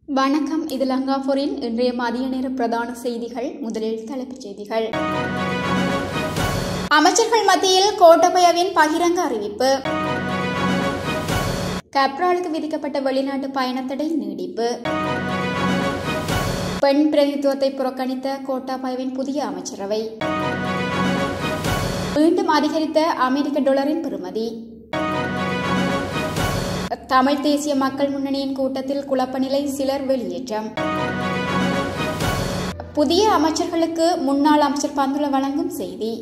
வணக்கம் இது லங்காபூரின் இன்றைய மதிய நேர பிரதான செய்திகள் முதலில் தலைப்புச் செய்திகள் அமைச்சர்கள் மத்தியில் கோட்டபயவின் பகிரங்க அறிவிப்பு கப்ராலுக்கு விதிக்கப்பட்ட வெளிநாட்டு பயணத்தடை நீடிப்பு பெண் பிரதித்துவத்தை புறக்கணித்த கோட்டாபயவின் புதிய அமைச்சரவை மீண்டும் அதிகரித்த அமெரிக்க டாலரின் பெறுமதி தமிழ் தேசிய மக்கள் முன்னணியின் கூட்டத்தில் குழப்ப நிலை சிலர் வெளியேற்றம் புதிய அமைச்சர்களுக்கு முன்னாள் அமைச்சர் பந்துல வழங்கும் செய்தி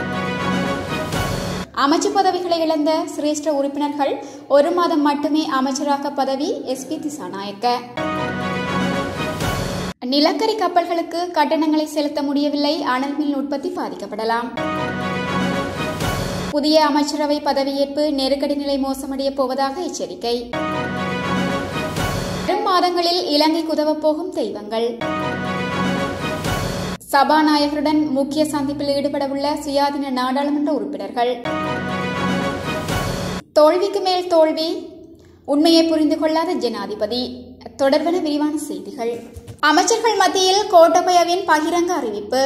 அமைச்சு பதவிகளை இழந்த சிரேஷ்ட உறுப்பினர்கள் ஒரு மாதம் மட்டுமே அமைச்சராக பதவி எஸ் பி திசாநாயக்க நிலக்கரி கப்பல்களுக்கு கட்டணங்களை செலுத்த முடியவில்லை அனல் மின் உற்பத்தி பாதிக்கப்படலாம் புதிய அமைச்சரவை பதவியேற்பு நெருக்கடி நிலை மோசமடைய போவதாக எச்சரிக்கை வரும் மாதங்களில் இலங்கைக்கு உதவப் போகும் தெய்வங்கள் சபாநாயகருடன் முக்கிய சந்திப்பில் ஈடுபடவுள்ள சுயாதீன நாடாளுமன்ற உறுப்பினர்கள் தோல்விக்கு மேல் தோல்வி உண்மையை புரிந்து கொள்ளாத ஜனாதிபதி தொடர்பான விரிவான செய்திகள் அமைச்சர்கள் மத்தியில் கோட்டபயவின் பகிரங்க அறிவிப்பு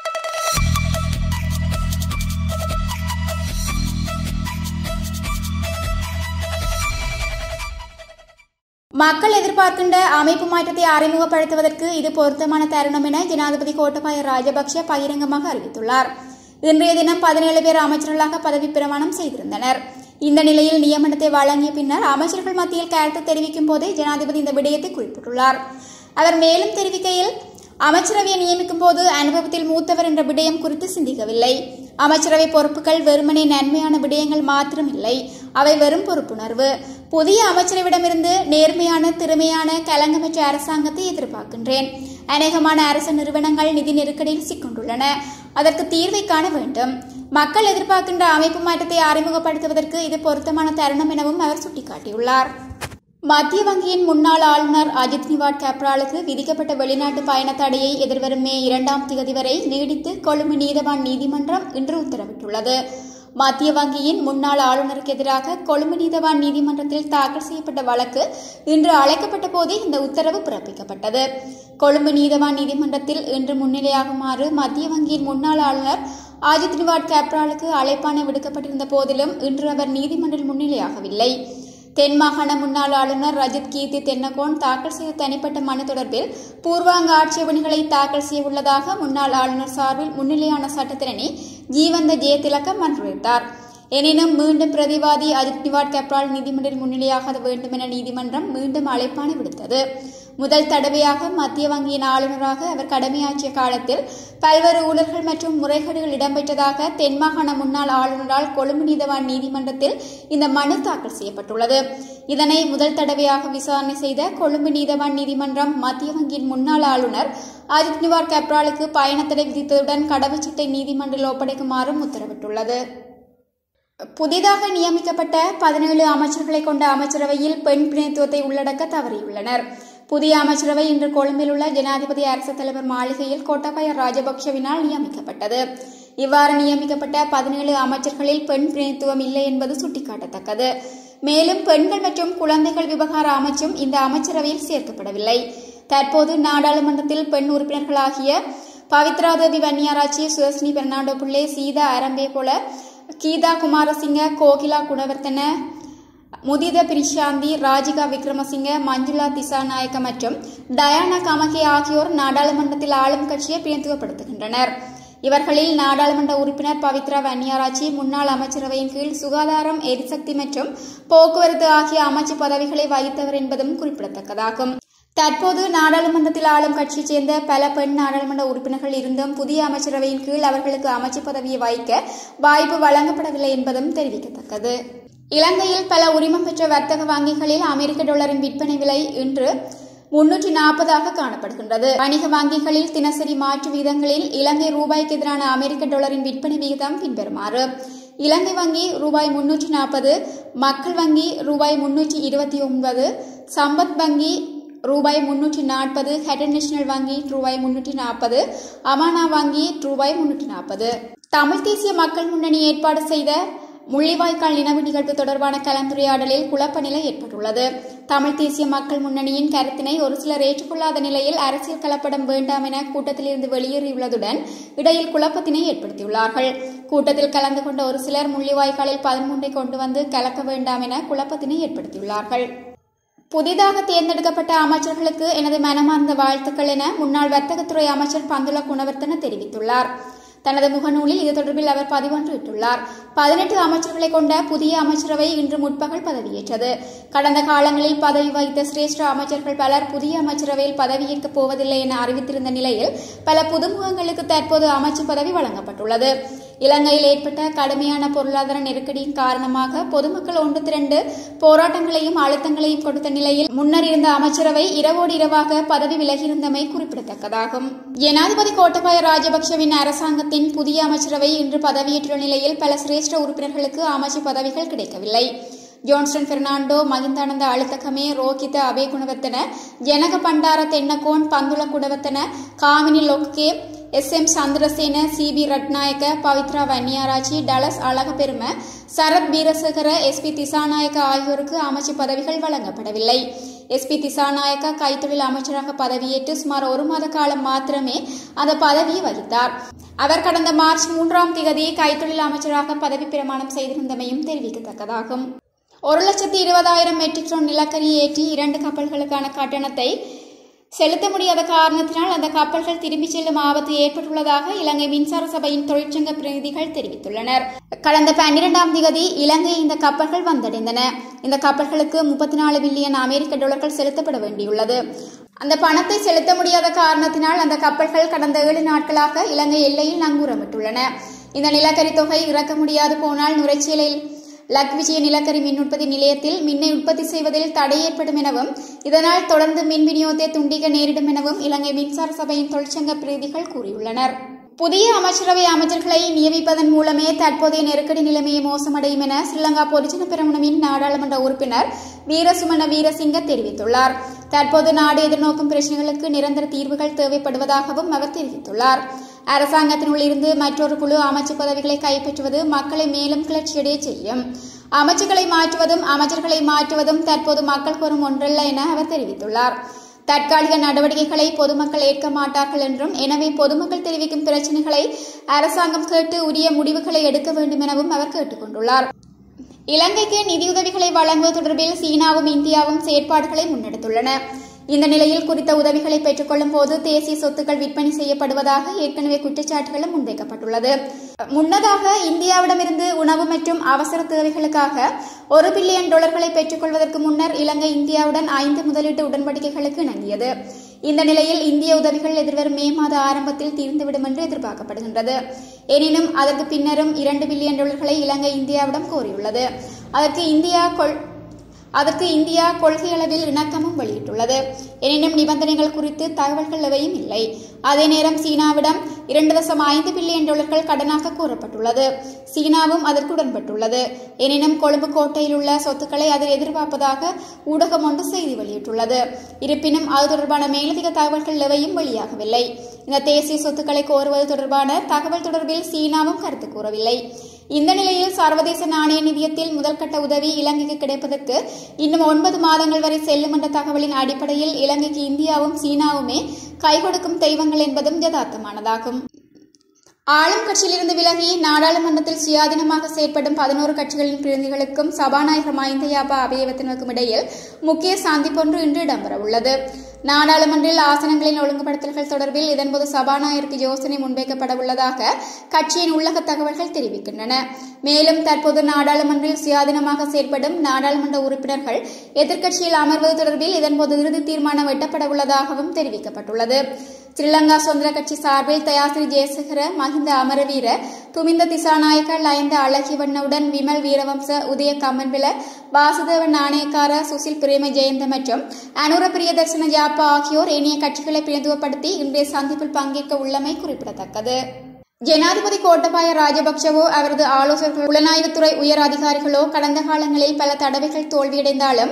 மக்கள் எதிர்பார்க்கின்ற அமைப்பு மாற்றத்தை அறிமுகப்படுத்துவதற்கு இது பொருத்தமான தருணம் என ஜனாதிபதி கோட்டபாய ராஜபக்ஷ பகிரங்கமாக அறிவித்துள்ளார் இன்றைய தினம் பதினேழு பேர் அமைச்சர்களாக பதவி பிரமாணம் செய்திருந்தனர் இந்த நிலையில் நியமனத்தை வழங்கிய பின்னர் அமைச்சர்கள் மத்தியில் கருத்து தெரிவிக்கும் போதே ஜனாதிபதி இந்த விடயத்தை குறிப்பிட்டுள்ளார் அவர் மேலும் தெரிவிக்கையில் அமைச்சரவையை நியமிக்கும் போது அனுபவத்தில் மூத்தவர் என்ற விடயம் குறித்து சிந்திக்கவில்லை அமைச்சரவை பொறுப்புகள் வெறுமனே நன்மையான விடயங்கள் மாத்திரமில்லை அவை வெறும் பொறுப்புணர்வு புதிய அமைச்சரவிடமிருந்து நேர்மையான திறமையான கலங்கமற்ற அரசாங்கத்தை எதிர்பார்க்கின்றேன் அநேகமான அரசு நிறுவனங்கள் நிதி நெருக்கடியில் சிக்கொண்டுள்ளன அதற்கு தீர்வை காண வேண்டும் மக்கள் எதிர்பார்க்கின்ற அமைப்பு மாற்றத்தை அறிமுகப்படுத்துவதற்கு இது பொருத்தமான தருணம் எனவும் அவர் சுட்டிக்காட்டியுள்ளார் மத்திய வங்கியின் முன்னாள் ஆளுநர் அஜித் நிவாட் கேப்ராலுக்கு விதிக்கப்பட்ட வெளிநாட்டு பயண தடையை எதிர்வரும் மே இரண்டாம் தேதி வரை நீடித்து கொழும்பு நீதவான் நீதிமன்றம் இன்று உத்தரவிட்டுள்ளது மத்திய வங்கியின் முன்னாள் ஆளுநருக்கு எதிராக கொழும்பு நீதவான் நீதிமன்றத்தில் தாக்கல் செய்யப்பட்ட வழக்கு இன்று அழைக்கப்பட்ட போதே இந்த உத்தரவு பிறப்பிக்கப்பட்டது கொழும்பு நீதவான் நீதிமன்றத்தில் இன்று முன்னிலையாகுமாறு மத்திய வங்கியின் முன்னாள் ஆளுநர் அஜித் நிவாட் கேப்ராலுக்கு அழைப்பாணை விடுக்கப்பட்டிருந்த போதிலும் இன்று அவர் நீதிமன்றில் முன்னிலையாகவில்லை தென் மாகாண முன்னாள் ஆளுநர் ரஜித் கீர்த்தி தென்னகோன் தாக்கல் செய்த தனிப்பட்ட மனு தொடர்பில் பூர்வாங்க ஆட்சேபணிகளை தாக்கல் செய்ய உள்ளதாக முன்னாள் ஆளுநர் சார்பில் முன்னிலையான சட்டத்திரணி ஜீவந்த ஜெயதிலக மன்றுரைத்தார் எனினும் மீண்டும் பிரதிவாதி அஜித் நிவாட் கப்ரால் நீதிமன்றில் முன்னிலையாக வேண்டும் என நீதிமன்றம் மீண்டும் அழைப்பாணை விடுத்தது முதல் தடவையாக மத்திய வங்கியின் ஆளுநராக அவர் கடமையாற்றிய காலத்தில் பல்வேறு ஊழல்கள் மற்றும் முறைகேடுகள் இடம்பெற்றதாக தென்மாகாண முன்னாள் ஆளுநரால் கொழும்பு நீதவான் நீதிமன்றத்தில் இந்த மனு தாக்கல் செய்யப்பட்டுள்ளது இதனை முதல் தடவையாக விசாரணை செய்த கொழும்பு நீதவான் நீதிமன்றம் மத்திய வங்கியின் முன்னாள் ஆளுநர் அஜித் நிவார் கப்ராலுக்கு பயணத்தடை விதித்ததுடன் கடவுச்சீட்டை நீதிமன்றில் ஒப்படைக்குமாறும் உத்தரவிட்டுள்ளது புதிதாக நியமிக்கப்பட்ட பதினேழு அமைச்சர்களை கொண்ட அமைச்சரவையில் பெண் பிணைத்துவத்தை உள்ளடக்க தவறியுள்ளனர் புதிய அமைச்சரவை இன்று கொழும்பில் உள்ள ஜனாதிபதி அரசு தலைவர் மாளிகையில் கோட்டாபய ராஜபக்சவினால் நியமிக்கப்பட்டது இவ்வாறு நியமிக்கப்பட்ட பதினேழு அமைச்சர்களில் பெண் பிணைத்துவம் இல்லை என்பது சுட்டிக்காட்டத்தக்கது மேலும் பெண்கள் மற்றும் குழந்தைகள் விவகார அமைச்சும் இந்த அமைச்சரவையில் சேர்க்கப்படவில்லை தற்போது நாடாளுமன்றத்தில் பெண் உறுப்பினர்களாகிய பவித்ரா தேவி வன்னியாராச்சி சுஹஸ்னி பெர்னாண்டோ பிள்ளை சீதா அரம்பே போல கீதா குமாரசிங்க கோகிலா குணவர்த்தன முதித பிரிஷாந்தி ராஜிகா விக்ரமசிங்க மஞ்சுளா திசாநாயக்க மற்றும் டயானா கமகே ஆகியோர் நாடாளுமன்றத்தில் ஆளும் கட்சியை பிரதித்துவப்படுத்துகின்றனர் இவர்களில் நாடாளுமன்ற உறுப்பினர் பவித்ரா வன்னியாராச்சி முன்னாள் அமைச்சரவையின் கீழ் சுகாதாரம் எரிசக்தி மற்றும் போக்குவரத்து ஆகிய அமைச்சு பதவிகளை வகித்தவர் என்பதும் குறிப்பிடத்தக்கதாகும் தற்போது நாடாளுமன்றத்தில் ஆளும் கட்சியைச் சேர்ந்த பல பெண் நாடாளுமன்ற உறுப்பினர்கள் இருந்தும் புதிய அமைச்சரவையின் கீழ் அவர்களுக்கு அமைச்சு பதவியை வகிக்க வாய்ப்பு வழங்கப்படவில்லை என்பதும் தெரிவிக்கத்தக்கது இலங்கையில் பல உரிமம் பெற்ற வர்த்தக வங்கிகளில் அமெரிக்க டாலரின் விற்பனை விலை இன்று முன்னூற்றி நாற்பதாக காணப்படுகின்றது வணிக வங்கிகளில் தினசரி மாற்று வீதங்களில் இலங்கை ரூபாய்க்கு எதிரான அமெரிக்க டாலரின் விற்பனை விகிதம் பின்வருமாறு இலங்கை வங்கி ரூபாய் முன்னூற்றி நாற்பது மக்கள் வங்கி ரூபாய் முன்னூற்றி இருபத்தி ஒன்பது சம்பத் வங்கி ரூபாய் முன்னூற்றி நாற்பது ஹெடன் நேஷனல் வங்கி ரூபாய் முன்னூற்றி நாற்பது அமானா வங்கி ரூபாய் முன்னூற்றி நாற்பது தமிழ் தேசிய மக்கள் முன்னணி ஏற்பாடு செய்த முள்ளிவாய்க்கால் நினைவு நிகழ்வு தொடர்பான கலந்துரையாடலில் குழப்ப நிலை ஏற்பட்டுள்ளது தமிழ் தேசிய மக்கள் முன்னணியின் கருத்தினை ஒரு சிலர் ஏற்றுக்கொள்ளாத நிலையில் அரசியல் கலப்படம் வேண்டாம் என கூட்டத்திலிருந்து வெளியேறியுள்ளதுடன் இடையில் குழப்பத்தினை ஏற்படுத்தியுள்ளார்கள் கூட்டத்தில் கலந்து கொண்ட ஒரு சிலர் முள்ளிவாய்க்காலில் பதிமூன்றை கொண்டு வந்து கலக்க வேண்டாம் என குழப்பத்தினை ஏற்படுத்தியுள்ளார்கள் புதிதாக தேர்ந்தெடுக்கப்பட்ட அமைச்சர்களுக்கு எனது மனமார்ந்த வாழ்த்துக்கள் என முன்னாள் வர்த்தகத்துறை அமைச்சர் பந்துல குணவர்த்தன தெரிவித்துள்ளார் தனது முகநூலில் இது தொடர்பில் அவர் பதிவொன்றிட்டுள்ளார் பதினெட்டு அமைச்சர்களை கொண்ட புதிய அமைச்சரவை இன்று முற்பகல் பதவியேற்றது கடந்த காலங்களில் பதவி வகித்த சிரேஷ்ட அமைச்சர்கள் பலர் புதிய அமைச்சரவையில் பதவியேற்கப் போவதில்லை என அறிவித்திருந்த நிலையில் பல புதுமுகங்களுக்கு தற்போது அமைச்சர் பதவி வழங்கப்பட்டுள்ளது இலங்கையில் ஏற்பட்ட கடுமையான பொருளாதார நெருக்கடியின் காரணமாக பொதுமக்கள் ஒன்று திரண்டு போராட்டங்களையும் அழுத்தங்களையும் கொடுத்த நிலையில் முன்னர் இருந்த அமைச்சரவை இரவோடு இரவாக பதவி விலகியிருந்தமை குறிப்பிடத்தக்கதாகும் ஜனாதிபதி கோட்டபாய ராஜபக்சவின் அரசாங்கத்தின் புதிய அமைச்சரவை இன்று பதவியேற்றுள்ள நிலையில் பல சிரேஷ்ட உறுப்பினர்களுக்கு அமைச்சர் பதவிகள் கிடைக்கவில்லை Johnston Fernando Mahindananda Aluthgamage Rohitha Abeygunawardena Janaka Bandara Tennakoon Bandula Gunawardena Gamini Lokuge S M Chandrasena C B Ratnayake Pavithra Wanniarachchi Dullas Alahapperuma Sarath Weerasekara S B Dissanayake ஆகியோருக்கு அமைச்சர் பதவிகள் வழங்கப்படவில்லை எஸ் பி திசாநாயக்க கைத்தொழில் அமைச்சராக பதவியேற்று சுமார் ஒரு மாத காலம் மாத்திரமே அந்த பதவியை வகித்தார் அவர் கடந்த மார்ச் மூன்றாம் திகதி கைத்தொழில் அமைச்சராக பதவி பிரமாணம் செய்திருந்தமையும் தெரிவிக்கத்தக்கதாகும் ஒரு லட்சத்தி இருபதாயிரம் மெட்ரிக் டன் நிலக்கரி ஏற்றி இரண்டு கப்பல்களுக்கான கட்டணத்தை செலுத்த முடியாத காரணத்தினால் அந்த கப்பல்கள் திரும்பிச் செல்லும் ஆபத்து ஏற்பட்டுள்ளதாக இலங்கை மின்சார சபையின் தொழிற்சங்க பிரதிநிதிகள் தெரிவித்துள்ளனர் கடந்த பன்னிரெண்டாம் திகதி இலங்கை இந்த கப்பல்கள் வந்தடைந்தன இந்த கப்பல்களுக்கு முப்பத்தி நாலு பில்லியன் அமெரிக்க டாலர்கள் செலுத்தப்பட வேண்டியுள்ளது அந்த பணத்தை செலுத்த முடியாத காரணத்தினால் அந்த கப்பல்கள் கடந்த ஏழு நாட்களாக இலங்கை எல்லையில் நங்கூரமிட்டுள்ளன இந்த நிலக்கரி தொகை இறக்க முடியாது போனால் நுரைச்சீலையில் லக் விஜய நிலக்கரி மின் உற்பத்தி நிலையத்தில் மின்னை உற்பத்தி செய்வதில் தடை ஏற்படும் எனவும் இதனால் தொடர்ந்து மின் விநியோகத்தை துண்டிக்க நேரிடும் எனவும் இலங்கை மின்சார சபையின் தொழிற்சங்க பிரதிகள் கூறியுள்ளனர் புதிய அமைச்சரவை அமைச்சர்களை நியமிப்பதன் மூலமே தற்போதைய நெருக்கடி நிலைமையை மோசமடையும் என ஸ்ரீலங்கா பொதுஜன பெரமுனவின் நாடாளுமன்ற உறுப்பினர் வீரசுமன வீரசிங்க தெரிவித்துள்ளார் தற்போது நாடு எதிர்நோக்கும் பிரச்சனைகளுக்கு நிரந்தர தீர்வுகள் தேவைப்படுவதாகவும் அவர் தெரிவித்துள்ளார் அரசாங்கத்தினுள் இருந்து மற்றொரு குழு அமைச்சர் பதவிகளை கைப்பற்றுவது மக்களை மேலும் கிளர்ச்சியடைய செய்யும் அமைச்சர்களை மாற்றுவதும் அமைச்சர்களை மாற்றுவதும் தற்போது மக்கள் கோரும் ஒன்றல்ல என அவர் தெரிவித்துள்ளார் தற்காலிக நடவடிக்கைகளை பொதுமக்கள் ஏற்க மாட்டார்கள் என்றும் எனவே பொதுமக்கள் தெரிவிக்கும் பிரச்சினைகளை அரசாங்கம் கேட்டு உரிய முடிவுகளை எடுக்க வேண்டும் எனவும் அவர் கேட்டுக் கொண்டுள்ளார் இலங்கைக்கு நிதியுதவிகளை வழங்குவது தொடர்பில் சீனாவும் இந்தியாவும் செயற்பாடுகளை முன்னெடுத்துள்ளன இந்த நிலையில் குறித்த உதவிகளை பெற்றுக்கொள்ளும் போது தேசிய சொத்துக்கள் விற்பனை செய்யப்படுவதாக ஏற்கனவே குற்றச்சாட்டுகளும் முன்வைக்கப்பட்டுள்ளது முன்னதாக இந்தியாவிடமிருந்து உணவு மற்றும் அவசர தேவைகளுக்காக ஒரு பில்லியன் டாலர்களை பெற்றுக்கொள்வதற்கு முன்னர் இலங்கை இந்தியாவுடன் ஐந்து முதலீட்டு உடன்படிக்கைகளுக்கு இணங்கியது இந்த நிலையில் இந்திய உதவிகள் எதிர்வரும் மே மாத ஆரம்பத்தில் தீர்ந்துவிடும் என்று எதிர்பார்க்கப்படுகின்றது எனினும் அதற்கு பின்னரும் இரண்டு பில்லியன் டாலர்களை இலங்கை இந்தியாவிடம் கோரியுள்ளது அதற்கு இந்தியா கொள் அதற்கு இந்தியா கொள்கையளவில் இணக்கமும் வெளியிட்டுள்ளது எனினும் நிபந்தனைகள் குறித்து தகவல்கள் எவையும் இல்லை அதே நேரம் சீனாவிடம் இரண்டு தசம் ஐந்து பில்லியன் டாலர்கள் கடனாக கூறப்பட்டுள்ளது சீனாவும் அதற்கு உடன்பட்டுள்ளது எனினும் கொழும்பு கோட்டையில் உள்ள சொத்துக்களை அது எதிர்பார்ப்பதாக ஊடகம் ஒன்று செய்தி வெளியிட்டுள்ளது இருப்பினும் அது தொடர்பான மேலதிக தகவல்கள் எவையும் வெளியாகவில்லை இந்த தேசிய சொத்துக்களை கோருவது தொடர்பான தகவல் தொடர்பில் சீனாவும் கருத்து கூறவில்லை இந்த நிலையில் சர்வதேச நாணய நிதியத்தில் முதல்கட்ட உதவி இலங்கைக்கு கிடைப்பதற்கு இன்னும் ஒன்பது மாதங்கள் வரை செல்லும் என்ற தகவலின் அடிப்படையில் இலங்கைக்கு இந்தியாவும் சீனாவுமே கைகொடுக்கும் தெய்வங்கள் என்பதும் யதார்த்தமானதாகும் ஆளும் கட்சியிலிருந்து விலகி நாடாளுமன்றத்தில் சுயாதீனமாக செயற்படும் பதினோரு கட்சிகளின் பிரதிநிதிகளுக்கும் சபாநாயகர் மஹிந்த யாபா அபயவத்தினருக்கும் இடையில் முக்கிய சந்திப்பொன்று இன்று இடம்பெறவுள்ளது நாடாளுமன்றில் ஆசனங்களின் ஒழுங்குபடுத்தல்கள் தொடர்பில் இதன்போது சபாநாயகருக்கு யோசனை முன்வைக்கப்பட உள்ளதாக கட்சியின் உள்ளக தகவல்கள் தெரிவிக்கின்றன மேலும் தற்போது நாடாளுமன்றில் சுயாதீனமாக செயற்படும் நாடாளுமன்ற உறுப்பினர்கள் எதிர்க்கட்சியில் அமர்வது தொடர்பில் இதன்போது இறுதி தீர்மானம் எட்டப்பட உள்ளதாகவும் தெரிவிக்கப்பட்டுள்ளது ஸ்ரீலங்கா சுதந்திர கட்சி சார்பில் தயாசிரி ஜெயசேகர மஹிந்த அமரவீர துமிந்த திசாநாயக்க லயந்த அழகிவண்ணவுடன் விமல் வீரவம்ச உதய கம்மன்பில வாசுதேவ நாணயக்கார சுசில் பிரேம ஜெயந்த மற்றும் அனுர பிரியதர்சன ஜாப்பா ஆகியோர் ஏனைய கட்சிகளை பிரதிநிதித்துவப்படுத்தி இன்றைய சந்திப்பில் பங்கேற்க உள்ளமை குறிப்பிடத்தக்கது ஜனாதிபதி கோட்டபாய ராஜபக்சவோ அவரது ஆலோசகர்கள் புலனாய்வுத்துறை உயர் அதிகாரிகளோ கடந்த காலங்களில் பல தடவைகள் தோல்வியடைந்தாலும்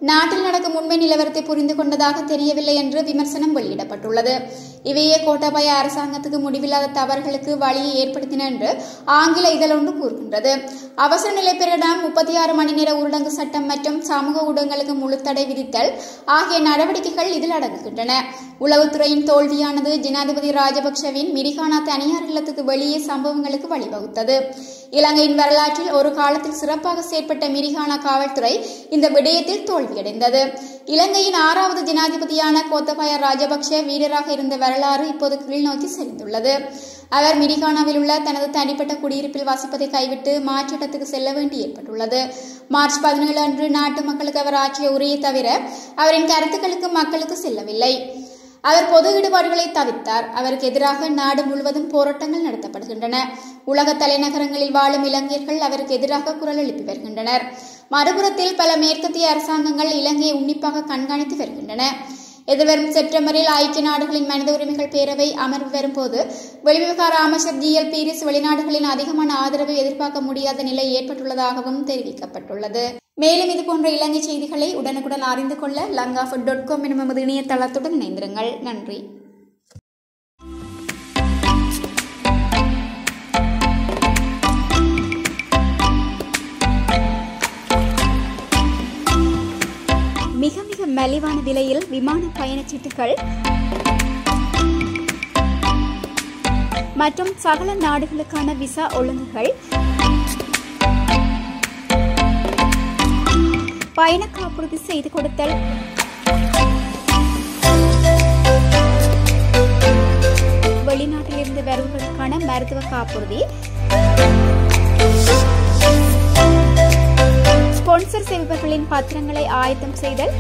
நாட்டில் நடக்கும் உண்மை நிலவரத்தை புரிந்து கொண்டதாக தெரியவில்லை என்று விமர்சனம் வெளியிடப்பட்டுள்ளது இவையே கோட்டாபய அரசாங்கத்துக்கு முடிவில்லாத தவறுகளுக்கு வழியை ஏற்படுத்தின என்று ஆங்கில இதழ் ஒன்று கூறுகின்றது அவசர நிலை பிரகடனம் முப்பத்தி ஆறு மணி நேர ஊரடங்கு சட்டம் மற்றும் சமூக ஊடகங்களுக்கு முழு தடை விதித்தல் ஆகிய நடவடிக்கைகள் இதில் அடங்குகின்றன உளவுத்துறையின் தோல்வியானது ஜனாதிபதி ராஜபக்சவின் மிரிகானா தனியார் இல்லத்துக்கு வெளியே சம்பவங்களுக்கு வழிவகுத்தது இலங்கையின் வரலாற்றில் ஒரு காலத்தில் சிறப்பாக செயற்பட்ட மிரிகானா காவல்துறை இந்த விடயத்தில் தோல்வியடைந்தது இலங்கையின் ஆறாவது ஜனாதிபதியான கோத்தபாய ராஜபக்ஷ வீரராக இருந்த வரலாறு இப்போது கீழ்நோக்கி செறிந்துள்ளது அவர் மிரிகானாவில் உள்ள தனது தனிப்பட்ட குடியிருப்பில் வசிப்பதை கைவிட்டு மாற்றிடத்துக்கு செல்ல வேண்டி ஏற்பட்டுள்ளது மார்ச் பதினேழு அன்று நாட்டு மக்களுக்கு அவர் ஆற்றிய உரையை தவிர அவரின் கருத்துக்களுக்கு மக்களுக்கு செல்லவில்லை அவர் பொது ஈடுபாடுகளை தவிர்த்தார் அவருக்கு எதிராக நாடு முழுவதும் போராட்டங்கள் நடத்தப்படுகின்றன உலக தலைநகரங்களில் வாழும் இளைஞர்கள் அவருக்கு எதிராக குரல் எழுப்பி வருகின்றனர் மறுபுறத்தில் பல மேற்கத்திய அரசாங்கங்கள் இலங்கையை உன்னிப்பாக கண்காணித்து வருகின்றன எதிர்வரும் செப்டம்பரில் ஐக்கிய நாடுகளின் மனித உரிமைகள் பேரவை அமர்வு வரும்போது வெளிவிவகார அமைச்சர் ஜி எல் பீரிஸ் வெளிநாடுகளின் அதிகமான ஆதரவை எதிர்பார்க்க முடியாத நிலை ஏற்பட்டுள்ளதாகவும் தெரிவிக்கப்பட்டுள்ளது மேலும் இதுபோன்ற இலங்கை செய்திகளை உடனுக்குடன் அறிந்து கொள்ள லங்கா டாட் காம் எனும் நமது இணையதளத்துடன் இணைந்திருங்கள் நன்றி மிக மிக மலிவான விலையில் விமான பயணச்சீட்டுகள் மற்றும் சகல நாடுகளுக்கான விசா ஒழுங்குகள் பயண காப்புறுதி செய்து கொடுத்தல் வெளிநாட்டிலிருந்து வருவதற்கான மருத்துவ காப்புறுதி ஸ்பான்சர் செய்பவர்களின் பத்திரங்களை ஆயத்தம் செய்தல்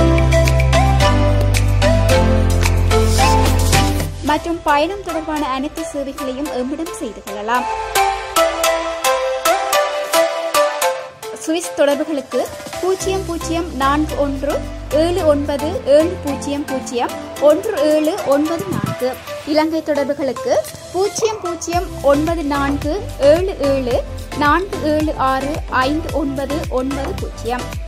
மற்றும் பயணம் தொடர்பான அனைத்து சேவைகளையும் எம்மிடம் செய்து கொள்ளலாம் சுவிஸ் தொடர்புகளுக்கு பூஜ்ஜியம் பூஜ்ஜியம் நான்கு ஒன்று ஏழு ஒன்பது ஏழு பூஜ்ஜியம் பூஜ்ஜியம் ஒன்று ஏழு ஒன்பது நான்கு இலங்கை தொடர்புகளுக்கு பூஜ்ஜியம் பூஜ்ஜியம் ஒன்பது நான்கு ஏழு ஏழு நான்கு ஏழு ஆறு ஐந்து ஒன்பது ஒன்பது பூஜ்ஜியம்